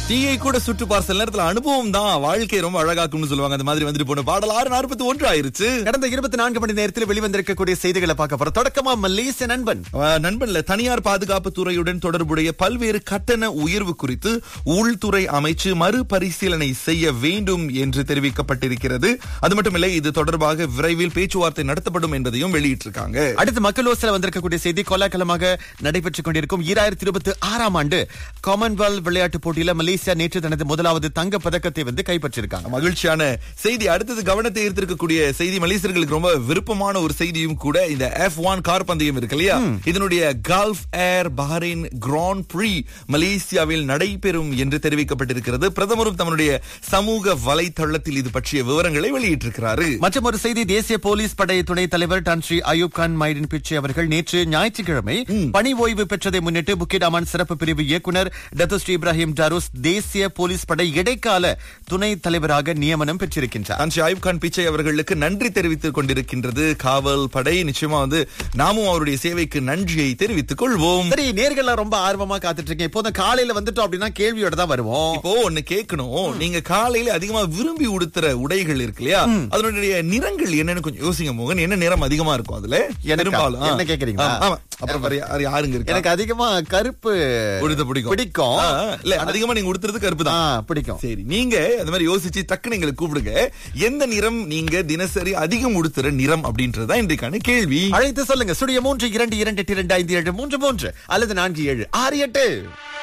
டீயை கூட சுட்டு பார் சில நேரத்துல அனுபவம் தான் வாழ்க்கை ரொம்ப அழகாக்கும்னு சொல்லுவாங்க அந்த மாதிரி வந்துட்டு போன பாடல் ஆறு நாற்பத்தி ஒன்று ஆயிருச்சு கடந்த இருபத்தி நான்கு மணி நேரத்தில் வெளிவந்திருக்கக்கூடிய செய்திகளை பார்க்க போறோம் தொடக்கமா மலேசிய நண்பன் அஹ், நண்பன்ல தனியார் பாதுகாப்பு துறையுடன் தொடர்புடைய பல்வேறு கட்டண உயர்வு குறித்து உள்துறை அமைச்சு மறுபரிசீலனை செய்ய வேண்டும் என்று தெரிவிக்கப்பட்டிருக்கிறது அது மட்டுமில்லை இது தொடர்பாக விரைவில் பேச்சுவார்த்தை நடத்தப்படும் என்பதையும் வெளியிட்டிருக்காங்க அடுத்து மக்களோசில வந்திருக்கக்கூடிய செய்தி கோலாகலமாக நடைபெற்றுக் கொண்டிருக்கும் ஈராயிரத்தி இருபத்தி ஆறாம் ஆண்டு காமன்வெல்த் விளையாட்டுப் போட்டியில மலேசியா நேற்று தனது முதலாவது தங்க பதக்கத்தை வந்து கைப்பற்றிருக்காங்க மகிழ்ச்சியான செய்தி அடுத்தது கவனத்தை ஈர்த்திருக்கக்கூடிய செய்தி மலேசியர்களுக்கு ரொம்ப விருப்பமான ஒரு செய்தியும் கூட இந்த எஃப் ஒன் கார் பந்தயம் இருக்கு இல்லையா இதனுடைய Gulf Air Bahrain Grand Prix மலேசியாவில் நடைபெறும் என்று தெரிவிக்கப்பட்டிருக்கிறது பிரதமரும் தன்னுடைய சமூக வலைத்தளத்தில் இது பற்றிய விவரங்களை வெளியிட்டிருக்கிறாரு மற்றும் ஒரு செய்தி தேசிய போலீஸ் படை துணைத் தலைவர் Tan Sri Ayob Khan Mydin Pitchay அவர்கள் நேற்று ஞாயிற்றுக்கிழமை பணி ஓய்வு பெற்றதை முன்னிட்டு புக்கிட் அமான் சிறப்பு பிரிவு இயக்குனர் டத்துஸ்ரீ இப்ராஹிம் ஜாரூஸ் தேசிய போலீஸ் படை இடைக்கால துணைத் தலைவராக நியமனம் பெற்றிருக்கின்றார் அன்ஷி ஆயுப் கான் பிச்சை அவர்களுக்கு நன்றி தெரிவித்துக் கொண்டிருக்கின்றது காவல் படை நிச்சயமா வந்து நாமும் அவருடைய சேவைக்கு நன்றியை தெரிவித்துக் கொள்வோம் சரி நேர்கள்லாம் ரொம்ப ஆர்வமா காத்துட்டு இருக்கேன் இப்போதான் காலையில வந்துட்டோம் அப்படின்னா கேள்வியோட தான் வருவோம் இப்போ ஒண்ணு கேட்கணும் நீங்க காலையில அதிகமா விரும்பி உடுத்துற உடைகள் இருக்கு இல்லையா அதனுடைய நிறங்கள் என்னன்னு கொஞ்சம் யோசிங்க மோகன் என்ன நிறம் அதிகமா இருக்கும் அதுல எனக்கா? பெரும்பாலும் ஆ. என்ன கேக்குறீங்களா? ஆமா, ஆமா. அப்புறம் வேற யா- யாருங்க இருக்கா எனக்கு அதிகமா கருப்பு உடுத்த பிடிக்கும் பிடிக்கும் ஆ, இல்ல அதிகமா நீங்க உடுத்துறது கருப்பு ஆ, தான் பிடிக்கும் சரி நீங்க அந்த மாதிரி யோசிச்சு டக்குன்னு எங்களை கூப்பிடுங்க எந்த நிறம் நீங்க தினசரி அதிகம் உடுத்துற நிறம் அப்படின்றதுதான் இன்றைக்கான கேள்வி அழைத்து சொல்லுங்க சுடிய மூன்று இரண்டு இரண்டு எட்டு இரண்டு ஐந்து ஏழு மூன்று மூன்று அல்லது நான்கு ஏழு ஆறு எட்டு